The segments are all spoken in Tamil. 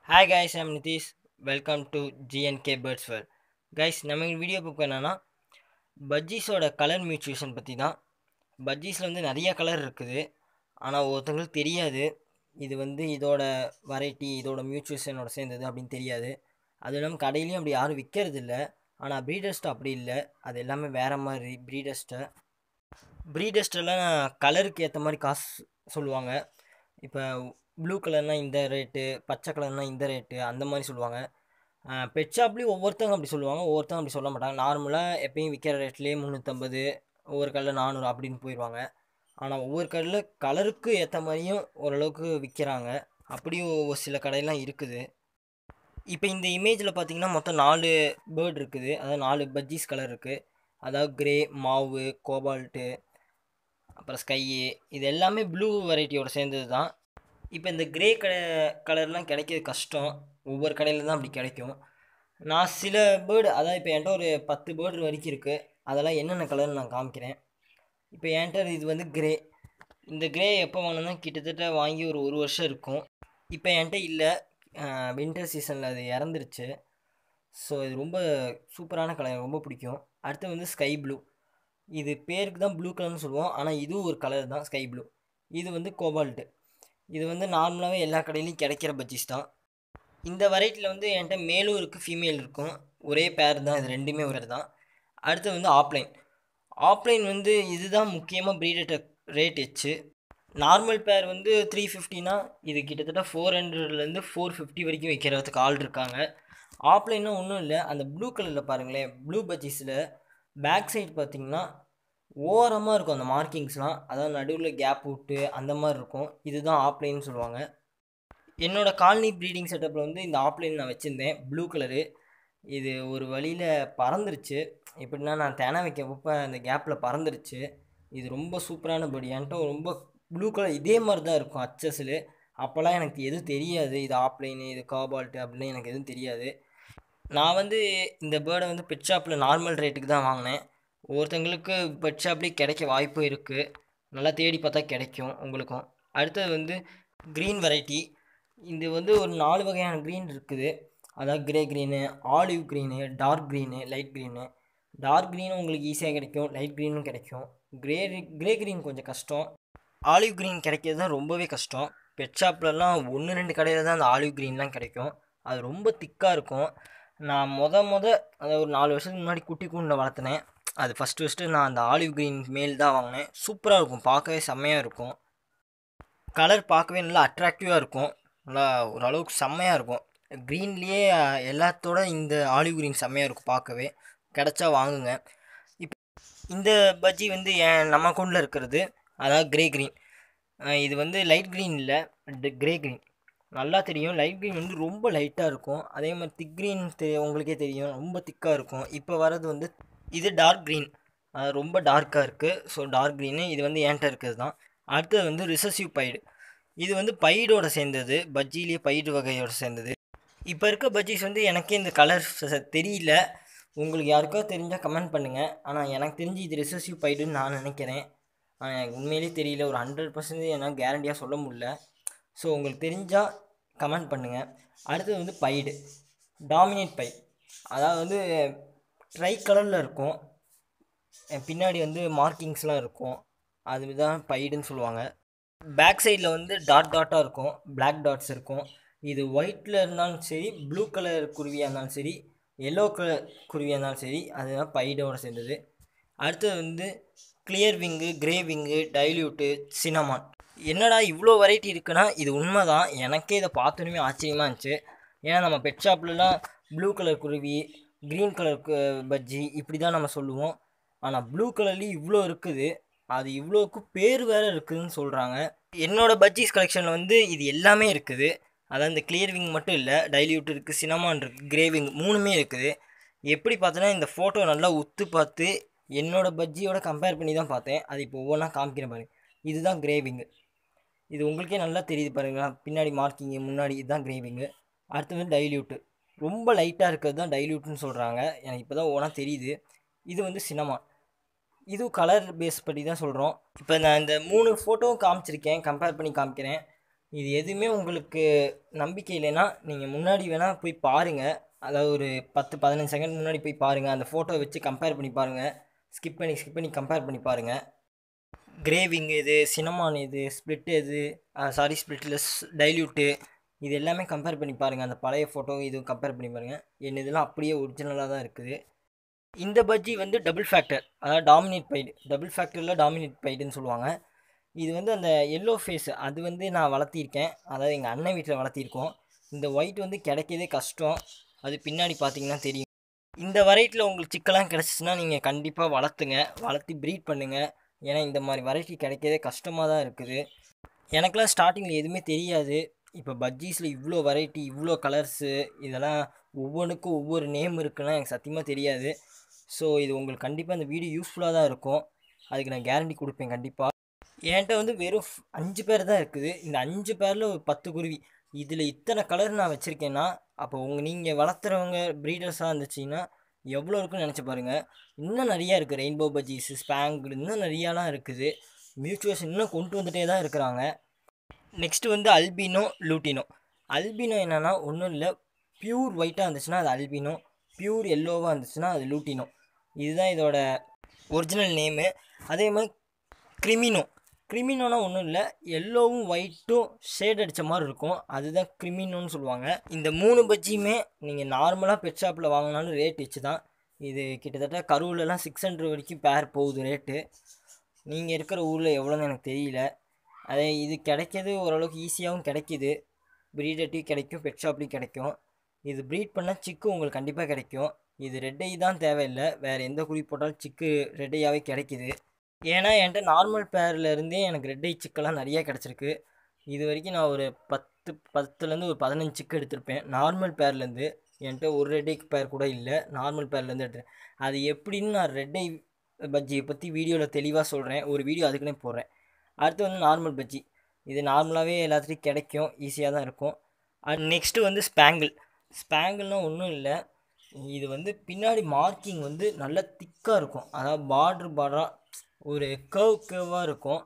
hi guys I'm Nitish welcome to GNK birds world guys நம்ம வீடியோ புக் என்னென்னா பஜ்ஜீஸோட கலர் மியூச்சுவேஷன் பற்றி தான் பஜ்ஜீஸில் வந்து நிறைய கலர் இருக்குது ஆனால் ஒருத்தவங்களுக்கு தெரியாது இது வந்து இதோட வெரைட்டி இதோட மியூச்சுவேஷனோட சேர்ந்தது அப்படின்னு தெரியாது அதுவும் இல்லாமல் கடையிலையும் அப்படி யாரும் விற்கிறது இல்லை ஆனால் ப்ரீடர்ஸ்ட்டு அப்படி இல்லை அது எல்லாமே வேறு மாதிரி ப்ரீடர்ஸ்ட்டை ப்ரீடர்ஸ்டெல்லாம் கலருக்கு ஏற்ற மாதிரி காசு சொல்லுவாங்க இப்போ ப்ளூ கலர்னால் இந்த ரேட்டு பச்சை கலர்னால் இந்த ரேட்டு அந்த மாதிரி சொல்லுவாங்க பெட் ஷாப்லேயும் ஒவ்வொருத்தவங்க அப்படி சொல்லுவாங்க ஒவ்வொருத்தவங்க அப்படி சொல்ல மாட்டாங்க நார்மலாக எப்பயும் விற்கிற ரேட்லேயே முந்நூற்றம்பது ஒவ்வொரு கலரில் நானூறு அப்படின்னு போயிடுவாங்க ஆனால் ஒவ்வொரு கடையில் கலருக்கு ஏற்ற மாதிரியும் ஓரளவுக்கு விற்கிறாங்க அப்படியும் ஒரு சில கடையெல்லாம் இருக்குது இப்போ இந்த இமேஜில் பார்த்தீங்கன்னா மொத்தம் நாலு பேர்ட் இருக்குது அதாவது நாலு பஜ்ஜீஸ் கலர் இருக்குது அதாவது கிரே மாவு கோபால்ட்டு அப்புறம் ஸ்கையு இது எல்லாமே ப்ளூ வெரைட்டியோட சேர்ந்தது தான் இப்போ இந்த கிரே க கலர்லாம் கிடைக்கிறது கஷ்டம் ஒவ்வொரு கடையில் தான் அப்படி கிடைக்கும் நான் சில பேர்டு அதாவது இப்போ என்கிட்ட ஒரு பத்து பேர்டு வரைக்கும் இருக்குது அதெல்லாம் என்னென்ன கலர்னு நான் காமிக்கிறேன் இப்போ என்கிட்ட இது வந்து கிரே இந்த கிரே எப்போ வாங்கினா கிட்டத்தட்ட வாங்கி ஒரு ஒரு வருஷம் இருக்கும் இப்போ என்கிட்ட இல்லை வின்டர் சீசனில் அது இறந்துருச்சு ஸோ இது ரொம்ப சூப்பரான கலர் எனக்கு ரொம்ப பிடிக்கும் அடுத்து வந்து ஸ்கை ப்ளூ இது பேருக்கு தான் ப்ளூ கலர்னு சொல்லுவோம் ஆனால் இதுவும் ஒரு கலர் தான் ஸ்கை ப்ளூ இது வந்து கோபால்ட்டு இது வந்து நார்மலாகவே எல்லா கடையிலையும் கிடைக்கிற பஜ்ஜீஸ் தான் இந்த வெரைட்டியில் வந்து என்கிட்ட மேலும் இருக்குது ஃபீமேல் இருக்கும் ஒரே பேர் தான் இது ரெண்டுமே ஒரு தான் அடுத்து வந்து ஆப்லைன் ஆப்லைன் வந்து இதுதான் முக்கியமாக ப்ரீடர் ரேட் வச்சு நார்மல் பேர் வந்து த்ரீ ஃபிஃப்டினா இது கிட்டத்தட்ட ஃபோர் ஹண்ட்ரட்லேருந்து ஃபோர் ஃபிஃப்டி வரைக்கும் வைக்கிறதுக்கு ஆள் இருக்காங்க ஆப்லைன்னா ஒன்றும் இல்லை அந்த ப்ளூ கலரில் பாருங்களேன் ப்ளூ பஜ்ஜீஸில் பேக் சைடு பார்த்திங்கன்னா ஓரமாக இருக்கும் அந்த மார்க்கிங்ஸ்லாம் அதாவது நடுவில் கேப் விட்டு அந்த மாதிரி இருக்கும் இதுதான் ஆப்லைன்னு சொல்லுவாங்க என்னோடய காலனி ப்ரீடிங் செட்டப்பில் வந்து இந்த ஆப்லைன் நான் வச்சுருந்தேன் ப்ளூ கலரு இது ஒரு வழியில் பறந்துருச்சு எப்படின்னா நான் தேனை வைக்கப்போ அந்த கேப்பில் பறந்துருச்சு இது ரொம்ப சூப்பரான படி என்கிட்ட ரொம்ப ப்ளூ கலர் இதே மாதிரி தான் இருக்கும் அச்சஸில் அப்போல்லாம் எனக்கு எதுவும் தெரியாது இது ஆப்லைனு இது காபால்ட்டு அப்படின்னு எனக்கு எதுவும் தெரியாது நான் வந்து இந்த பேர்டை வந்து பெட் ஷாப்பில் நார்மல் ரேட்டுக்கு தான் வாங்கினேன் ஒவ்வொருத்தங்களுக்கு பெட் ஷாப்லேயே கிடைக்க வாய்ப்பு இருக்குது நல்லா தேடி பார்த்தா கிடைக்கும் உங்களுக்கும் அடுத்தது வந்து க்ரீன் வெரைட்டி இது வந்து ஒரு நாலு வகையான க்ரீன் இருக்குது அதாவது grey green olive green dark green light green dark க்ரீனும் உங்களுக்கு ஈஸியாக கிடைக்கும் லைட் க்ரீனும் கிடைக்கும் க்ரே க்ரே க்ரீன் கொஞ்சம் கஷ்டம் ஆலிவ் க்ரீன் கிடைக்கிறது தான் ரொம்பவே கஷ்டம் பெட் ஷாப்லலாம் ஒன்று ரெண்டு கடையில் தான் அந்த ஆலிவ் க்ரீன்லாம் கிடைக்கும் அது ரொம்ப திக்காக இருக்கும் நான் மொத மொத அதாவது ஒரு நாலு வருஷத்துக்கு முன்னாடி குட்டி கூண்டில் வளர்த்துனேன் அது ஃபஸ்ட்டு ஃபஸ்ட்டு நான் அந்த ஆலிவ் க்ரீன் மேல் தான் வாங்கினேன் சூப்பராக இருக்கும் பார்க்கவே செம்மையாக இருக்கும் கலர் பார்க்கவே நல்லா அட்ராக்டிவாக இருக்கும் நல்லா ஓரளவுக்கு செம்மையாக இருக்கும் க்ரீன்லேயே எல்லாத்தோட இந்த ஆலிவ் க்ரீன் செம்மையாக இருக்கும் பார்க்கவே கிடச்சா வாங்குங்க இப்போ இந்த பஜ்ஜி வந்து என் நம்ம கூண்டில் இருக்கிறது அதாவது கிரே க்ரீன் இது வந்து லைட் க்ரீன் இல்லை கிரே க்ரீன் நல்லா தெரியும் லைட் க்ரீன் வந்து ரொம்ப லைட்டாக இருக்கும் அதே மாதிரி திக் க்ரீன் தெ உங்களுக்கே தெரியும் ரொம்ப திக்காக இருக்கும் இப்போ வர்றது வந்து இது டார்க் க்ரீன் ரொம்ப டார்க்காக இருக்குது ஸோ டார்க் க்ரீனு இது வந்து ஏன்ட்ட இருக்கிறது தான் அடுத்தது வந்து ரிசசிவ் பைடு இது வந்து பைடோட சேர்ந்தது பஜ்ஜிலேயே பைடு வகையோட சேர்ந்தது இப்போ இருக்க பஜ்ஜீஸ் வந்து எனக்கே இந்த கலர் தெரியல உங்களுக்கு யாருக்கோ தெரிஞ்சால் கமெண்ட் பண்ணுங்கள் ஆனால் எனக்கு தெரிஞ்சு இது ரிசசிவ் பைடுன்னு நான் நினைக்கிறேன் ஆனால் எனக்கு உண்மையிலே தெரியல ஒரு ஹண்ட்ரட் பர்சன்டேஜ் என்னால் கேரண்டியாக சொல்ல முடியல ஸோ உங்களுக்கு தெரிஞ்சால் கமெண்ட் பண்ணுங்கள் அடுத்தது வந்து பைடு டாமினேட் பை அதாவது வந்து ட்ரை கலரில் இருக்கும் பின்னாடி வந்து மார்க்கிங்ஸ்லாம் இருக்கும் அதுதான் பைடுன்னு சொல்லுவாங்க பேக் சைடில் வந்து டாட் டாட்டாக இருக்கும் பிளாக் டாட்ஸ் இருக்கும் இது ஒயிட்டில் இருந்தாலும் சரி ப்ளூ கலர் குருவியாக இருந்தாலும் சரி எல்லோ கலர் குருவியாக இருந்தாலும் சரி அதுதான் பைடோட சேர்ந்தது அடுத்தது வந்து clear wing grey wing dilute cinnamon என்னடா இவ்வளோ வெரைட்டி இருக்குன்னா இது உண்மை தான் எனக்கே இதை பார்த்தோன்னே ஆச்சரியமாக இருந்துச்சு ஏன்னா நம்ம பெட் ஷாப்லலாம் ப்ளூ கலர் குருவி க்ரீன் கலர் பஜ்ஜி இப்படி தான் நம்ம சொல்லுவோம் ஆனால் ப்ளூ கலர்லேயும் இவ்வளோ இருக்குது அது இவ்வளோக்கு பேர் வேறு இருக்குதுன்னு சொல்கிறாங்க என்னோடய பஜ்ஜீஸ் கலெக்ஷனில் வந்து இது எல்லாமே இருக்குது அதாவது இந்த கிளியர் விங் மட்டும் இல்லை டைல்யூட் இருக்குது சினமான் இருக்குது கிரேவிங் மூணுமே இருக்குது எப்படி பார்த்தோன்னா இந்த ஃபோட்டோ நல்லா உத்து பார்த்து என்னோடய பஜ்ஜியோட கம்பேர் பண்ணி தான் பார்த்தேன் அது இப்போ ஒவ்வொன்றா காமிக்கிறேன் பாருங்க இதுதான் கிரேவிங்கு இது உங்களுக்கே நல்லா தெரியுது பாருங்களா பின்னாடி மார்க்கிங்கு முன்னாடி இதுதான் கிரேவிங்கு அடுத்து வந்து டைல்யூட்டு ரொம்ப லைட்டாக இருக்கிறது தான் டைல்யூட்னு சொல்கிறாங்க எனக்கு இப்போ தான் ஓனாக தெரியுது இது வந்து சினமா இது கலர் பேஸ் படி தான் சொல்கிறோம் இப்போ நான் இந்த மூணு ஃபோட்டோவும் காமிச்சிருக்கேன் கம்பேர் பண்ணி காமிக்கிறேன் இது எதுவுமே உங்களுக்கு நம்பிக்கை இல்லைன்னா நீங்கள் முன்னாடி வேணால் போய் பாருங்கள் அதாவது ஒரு பத்து பதினஞ்சு செகண்ட் முன்னாடி போய் பாருங்கள் அந்த ஃபோட்டோ வச்சு கம்பேர் பண்ணி பாருங்கள் ஸ்கிப் பண்ணி ஸ்கிப் பண்ணி கம்பேர் பண்ணி பாருங்கள் கிரேவிங் எது சினமான் எது ஸ்ப்ளிட் எது சாரி ஸ்ப்ளிட்லெஸ் டைல்யூட்டு இது எல்லாமே கம்பேர் பண்ணி பாருங்கள் அந்த பழைய ஃபோட்டோ இதுவும் கம்பேர் பண்ணி பாருங்கள் என் இதெல்லாம் அப்படியே ஒரிஜினலாக தான் இருக்குது இந்த பஜ்ஜி வந்து டபுள் ஃபேக்டர் அதாவது டாமினேட் பைடு டபுள் ஃபேக்டரில் டாமினேட் பைடுன்னு சொல்லுவாங்க இது வந்து அந்த எல்லோ ஃபேஸ் அது வந்து நான் வளர்த்திருக்கேன் அதாவது எங்கள் அண்ணன் வீட்டில் வளர்த்திருக்கோம் இந்த ஒயிட் வந்து கிடைக்கிறதே கஷ்டம் அது பின்னாடி பார்த்தீங்கன்னா தெரியும் இந்த வெரைட்டியில் உங்களுக்கு சிக்கெல்லாம் கிடச்சிச்சின்னா நீங்கள் கண்டிப்பாக வளர்த்துங்க வளர்த்தி ப்ரீட் பண்ணுங்கள் ஏன்னா இந்த மாதிரி வெரைட்டி கிடைக்கிறதே கஷ்டமாக தான் இருக்குது எனக்கெலாம் ஸ்டார்டிங்கில் எதுவுமே தெரியாது இப்போ பஜ்ஜீஸில் இவ்வளோ வெரைட்டி இவ்வளோ கலர்ஸு இதெல்லாம் ஒவ்வொன்றுக்கும் ஒவ்வொரு நேம் இருக்குன்னா எனக்கு சத்தியமாக தெரியாது ஸோ இது உங்களுக்கு கண்டிப்பாக இந்த வீடியோ யூஸ்ஃபுல்லாக தான் இருக்கும் அதுக்கு நான் கேரண்டி கொடுப்பேன் கண்டிப்பாக என்கிட்ட வந்து வெறும் ஃப்- அஞ்சு பேர் தான் இருக்குது இந்த அஞ்சு பேரில் ஒரு பத்து குருவி இதில் இத்தனை கலர் நான் வச்சுருக்கேன்னா அப்போ உங்கள் நீங்கள் வளர்த்துறவங்க ப்ரீடர்ஸாக இருந்துச்சிங்கன்னா எவ்வளோ இருக்குன்னு நினச்சி பாருங்கள் இன்னும் நிறையா இருக்குது ரெயின்போ பஜ்ஜீஸ் ஸ்பேங்கிள் இன்னும் நிறையாலாம் இருக்குது மியூச்சுவல்ஸ் இன்னும் கொண்டு வந்துட்டே தான் இருக்கிறாங்க நெக்ஸ்ட்டு வந்து அல்பினோ லூட்டினோ அல்பினோ என்னென்னா ஒன்றும் இல்லை பியூர் ஒயிட்டாக இருந்துச்சுன்னா அது அல்பினோ பியூர் எல்லோவாக இருந்துச்சுன்னா அது லூட்டினோ இதுதான் இதோட ஒரிஜினல் நேமு அதே மாதிரி கிரிமினோ கிரிமினோனா ஒன்றும் இல்லை எல்லோவும் ஒயிட்டும் ஷேட் அடித்த மாதிரி இருக்கும் அதுதான் கிரிமினோன்னு சொல்லுவாங்க இந்த மூணு பஜ்ஜியுமே நீங்கள் நார்மலாக பெட் ஷாப்பில் வாங்கினாலும் ரேட் வச்சு தான் இது கிட்டத்தட்ட கரூர்லலாம் சிக்ஸ் ஹண்ட்ரட் வரைக்கும் பேர் போகுது ரேட்டு நீங்கள் இருக்கிற ஊரில் எவ்வளோன்னு எனக்கு தெரியல அதே இது கிடைக்கிறது ஓரளவுக்கு ஈஸியாகவும் கிடைக்கிது ப்ரீடர்ட்டையும் கிடைக்கும் பெட் ஷாப்லேயும் கிடைக்கும் இது ப்ரீட் பண்ணால் சிக்கு உங்களுக்கு கண்டிப்பாக கிடைக்கும் இது ரெட் ஐ தான் தேவையில்லை வேறு எந்த குருவி போட்டாலும் சிக்கு ரெட் ஐயாவே கிடைக்கிது ஏன்னா என்கிட்ட நார்மல் பேரில் இருந்தே எனக்கு ரெட் ஐ சிக்கெல்லாம் நிறையா கிடச்சிருக்கு இது வரைக்கும் நான் ஒரு பத்து பத்துலேருந்து ஒரு பதினஞ்சு சிக்கு எடுத்திருப்பேன் நார்மல் பேர்லேருந்து என்கிட்ட ஒரு ரெட் ஐ பேர் கூட இல்லை நார்மல் பேர்லேருந்து எடுத்தேன் அது எப்படின்னு நான் ரெட் ஐ பஜ்ஜியை பற்றி வீடியோவில் தெளிவாக சொல்கிறேன் ஒரு வீடியோ அதுக்குன்னே போடுறேன் அடுத்து வந்து நார்மல் பஜ்ஜி இது நார்மலாகவே எல்லாத்துலேயும் கிடைக்கும் ஈஸியாக தான் இருக்கும் நெக்ஸ்ட்டு வந்து ஸ்பேங்கிள் ஸ்பேங்கிள்னால் ஒன்றும் இல்லை இது வந்து பின்னாடி மார்க்கிங் வந்து நல்ல திக்காக இருக்கும் அதாவது பார்ட்ரு பார்டராக ஒரு கர்வ் கர்வாக இருக்கும்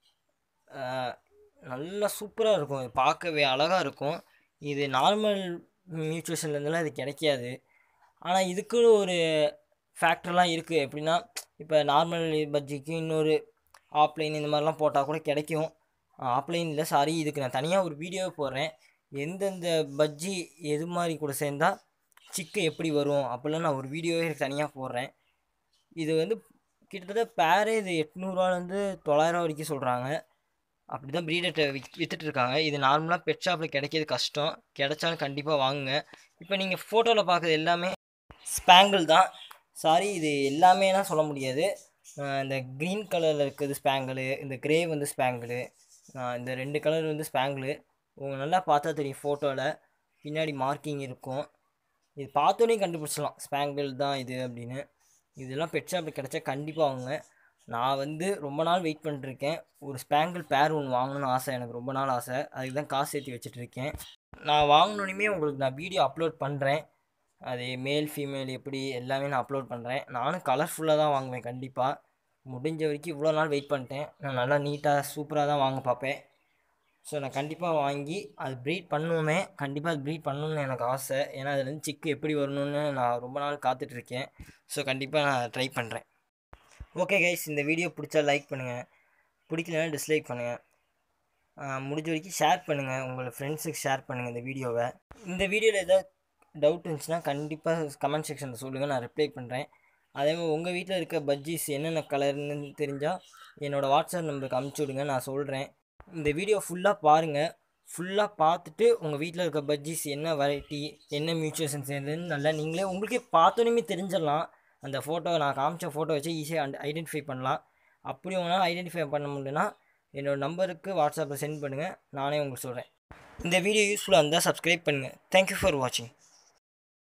ஆஹ் நல்லா சூப்பராக இருக்கும் இது பார்க்கவே அழகாக இருக்கும் இது நார்மல் மியூச்சுவேஷன்லேருந்துலாம் இது கிடைக்காது ஆனால் இதுக்குன்னு ஒரு ஃபேக்டர்லாம் இருக்குது எப்படின்னா இப்போ நார்மல் பஜ்ஜிக்கு இன்னொரு ஆப்லைன் இந்த மாதிரிலாம் போட்டால் கூட கிடைக்கும் ஆப்லைன் இல்லை சாரி இதுக்கு நான் தனியாக ஒரு வீடியோவே போடுறேன் எந்தெந்த பஜ்ஜி எது மாதிரி கூட சேர்ந்தா சிக்கு எப்படி வரும் அப்படிலாம் நான் ஒரு வீடியோவே தனியாக போடுறேன் இது வந்து கிட்டத்தட்ட பேரே இது எட்நூறுவாலேருந்து தொள்ளாயிரம் வரைக்கும் சொல்கிறாங்க அப்படி தான் ப்ரீடர்கிட்ட வித் விற்றுட்ருக்காங்க இது நார்மலாக பெட் ஷாப்பில் கிடைக்கிறது கஷ்டம் கிடைச்சாலும் கண்டிப்பாக வாங்குங்க இப்போ நீங்கள் ஃபோட்டோவில் பார்க்குறது எல்லாமே ஸ்பேங்கிள் தான் சாரி இது எல்லாமேலாம் சொல்ல முடியாது அஹ் இந்த க்ரீன் கலரில் இருக்கிறது ஸ்பேங்கிளு இந்த கிரே வந்து ஸ்பேங்கிளு இந்த ரெண்டு கலர் வந்து ஸ்பேங்கிளு உங்களுக்கு நல்லா பார்த்தா தெரியும் ஃபோட்டோவில் பின்னாடி மார்க்கிங் இருக்கும் இது பார்த்தோன்னே கண்டுபிடிச்சலாம் ஸ்பேங்கிள் தான் இது அப்படின்னு இதெல்லாம் பெட் ஷாப்பில் கிடச்சா கண்டிப்பாக வாங்குங்க நான் வந்து ரொம்ப நாள் வெயிட் பண்ணிட்டுருக்கேன் ஒரு ஸ்பேங்கிள் பேர் ஒன்று வாங்கணும்னு ஆசை எனக்கு ரொம்ப நாள் ஆசை அதுக்கு தான் காசு சேர்த்து வச்சுட்டு இருக்கேன் நான் வாங்கினோடனே உங்களுக்கு நான் வீடியோ அப்லோட் பண்ணுறேன் அது மேல் ஃபீமேல் எப்படி எல்லாமே நான் அப்லோட் பண்ணுறேன் நானும் கலர்ஃபுல்லாக தான் வாங்குவேன் கண்டிப்பாக முடிஞ்ச வரைக்கும் இவ்வளோ நாள் வெயிட் பண்ணிட்டேன் நான் நல்லா நீட்டாக சூப்பராக தான் வாங்க பார்ப்பேன் ஸோ நான் கண்டிப்பாக வாங்கி அது ப்ரீட் பண்ணுவோமே கண்டிப்பாக அது ப்ரீட் பண்ணணும்னு எனக்கு ஆசை ஏன்னா அதுலேருந்து சிக்கு எப்படி வரணும்னு நான் ரொம்ப நாள் காத்துட்ருக்கேன் ஸோ கண்டிப்பாக நான் ட்ரை பண்ணுறேன் ஓகே கைஸ் இந்த வீடியோ பிடிச்சா லைக் பண்ணுங்கள் பிடிக்கலனா டிஸ்லைக் பண்ணுங்கள் முடிஞ்ச வரைக்கும் ஷேர் பண்ணுங்கள் உங்கள் ஃப்ரெண்ட்ஸுக்கு ஷேர் பண்ணுங்கள் இந்த வீடியோவை இந்த வீடியோவில் ஏதாவது டவுட் இருந்துச்சுன்னா கண்டிப்பாக கமெண்ட் செக்ஷனில் சொல்லுங்கள் நான் ரிப்ளை பண்ணுறேன் அதே மாதிரி உங்கள் வீட்டில் இருக்க பஜ்ஜீஸ் என்னென்ன கலர்னு தெரிஞ்சால் என்னோடய வாட்ஸ்அப் நம்பருக்கு அமுச்சு விடுங்க நான் சொல்கிறேன் இந்த வீடியோ ஃபுல்லாக பாருங்கள் ஃபுல்லாக பார்த்துட்டு உங்கள் வீட்டில் இருக்க பஜ்ஜீஸ் என்ன வெரைட்டி என்ன மியூச்சுவேஷன் சேர்ந்ததுன்னு நல்லா நீங்களே உங்களுக்கே பார்த்தோன்னே தெரிஞ்சிடலாம் அந்த ஃபோட்டோ நான் காமிச்ச ஃபோட்டோ வச்சு ஈஸியாக ஐடென்டிஃபை பண்ணலாம் அப்படி உங்களால் ஐடென்டிஃபை பண்ண முடியலன்னா என்னோடய நம்பருக்கு வாட்ஸ்அப்பில் சென்ட் பண்ணுங்கள் நானே உங்களுக்கு சொல்கிறேன் இந்த வீடியோ யூஸ்ஃபுல்லாக இருந்தால் சப்ஸ்கிரைப் பண்ணுங்கள் தேங்க்யூ ஃபார் வாட்சிங்